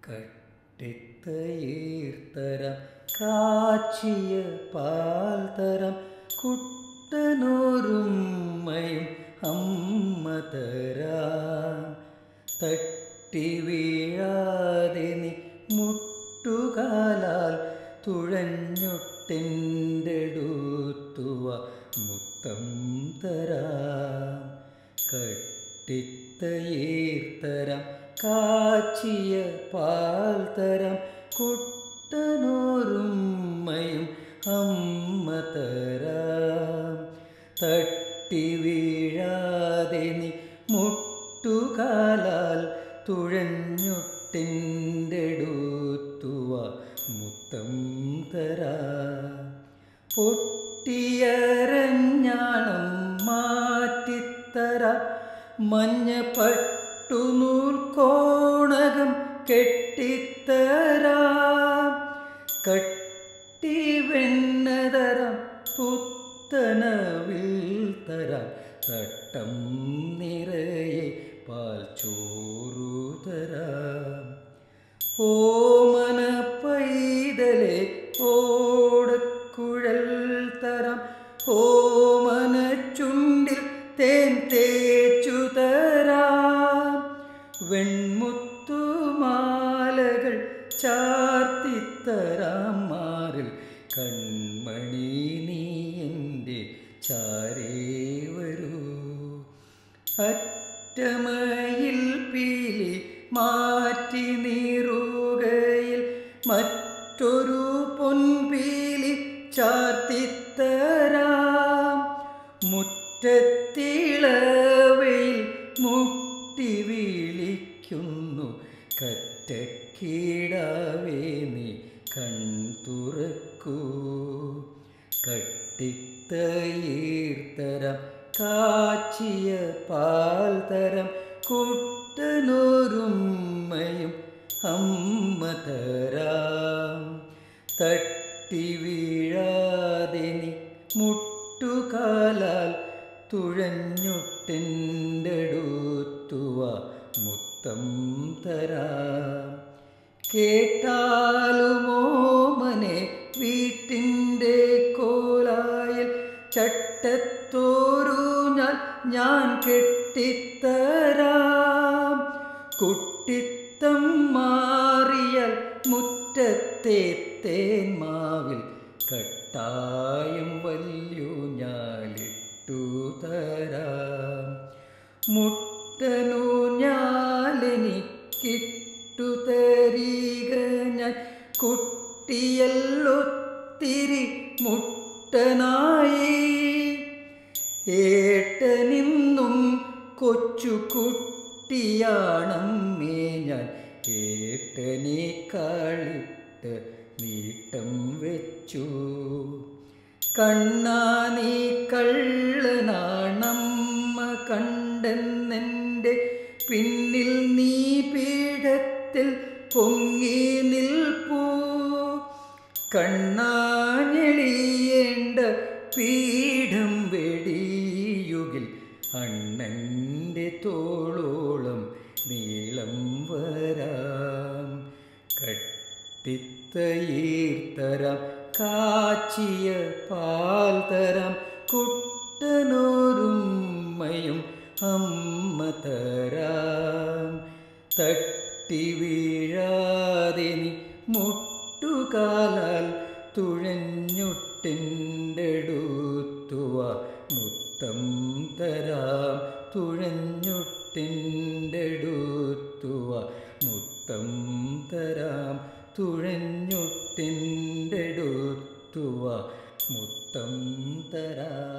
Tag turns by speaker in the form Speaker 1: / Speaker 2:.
Speaker 1: കട്ടിത്തയീർത്തരം കാച്ചിയ പാൽ തരം കുട്ടനോരുമ്മയും അമ്മ തരാം തട്ടി വീഴാതെ നീ മുട്ടുകാലാൽ തുഴഞ്ഞൊട്ടെൻ്റെടുത്തുവ മുത്തം തരാം കട്ടിത്തയീർത്തരം കാച്ചിയ പാൽ തരം കുട്ടനോരുമ്മയും അമ്മ തരാം തട്ടി വീഴാതെ നീ മുട്ടുകാലാൽ തുഴഞ്ഞൊട്ടെൻ്റെടുത്തുവ മുത്തം തരാം പൊട്ടിയരഞ്ഞാണം മാറ്റിത്തരാം മഞ്ഞ പട്ടുനൂൽ കോണകം കെട്ടിത്തരാം കട്ടി വെണ്ണതരം പുത്തനവിൽ തരാം തട്ടം നിറയെ പാൽ ചോറു തരാം ഓമന പൈതലെ ഓടക്കുഴൽ തരാം ഓമന ചുണ്ടിൽ തേൻ തേച്ചു തരാം വെൺമുത്തുമാലകൾ ചാർത്തിത്തരാം മാറിൽ കൺമണി നീ എൻ്റെ ചാരേ വരൂ അറ്റമയിൽ പീലി മാറ്റി നീറുകയിൽ മറ്റൊരു പൊൻപീലി ചാർത്തിത്തരാം മുറ്റത്തിളവയിൽ മുട്ടി വിളിക്കുന്നു കറ്റക്കീടാവേ നീ കൺ തുറക്കൂ കട്ടിത്തയീർത്തരം കാച്ചിയ പാൽ തരം കുട്ടനോരുമ്മയും അമ്മ തരാം തട്ടി വീഴാതെ നീ മുട്ടുകാലാൽ തുഴഞ്ഞൊട്ടെൻ്റെടുത്തുവ മുത്തം തരാം കേട്ടാലുമോമനെ വീട്ടിൻ്റെ കോലായിൽ ചട്ടത്തോരു ഞാൻ ഞാൻ കെട്ടിത്തരാം കുട്ടിത്തം മാറിയാൽ മുറ്റത്തെ തേന്മാവിൽ കട്ടായം വല്യു ഞാലിട്ടു തരാം മുട്ടനു ഞാലെനിക്കിട്ടു തരീക ഞാൻ കുട്ടിയല്ലൊത്തിരി മുട്ടനായി ഏട്ടനിന്നും കൊച്ചു കുട്ടിയാണമ്മേ ഞാൻ ഏട്ടനെ കാളിട്ട് നീട്ടം വെച്ചു കണ്ണാ നീ കള്ളനാണമ്മ കണ്ടെന്നെൻ്റെ പിന്നിൽ നീ പീഠത്തിൽ പൊങ്ങി നിൽപ്പൂ കണ്ണാഞ്ഞെളിയേണ്ട പീഠം വെടിയുകിൽ അണ്ണൻ്റെ തോളോളം നീളം വരാം കട്ടിത്തയീർത്തരം കാച്ചിയ പാൽ തരം കുട്ടനോരുമ്മയും അമ്മ തരാം തട്ടി വീഴാതെ നീ മുട്ടുകാലാൽ തുഴഞ്ഞൊട്ടെൻ്റെടുത്തുവ മുത്തം തരാം തുഴഞ്ഞൊട്ടെൻ്റെടുത്തുവ മുത്തം തരാം തുഴഞ്ഞൊട്ടെൻ്റെടുത്തുവ മുത്തം തരാം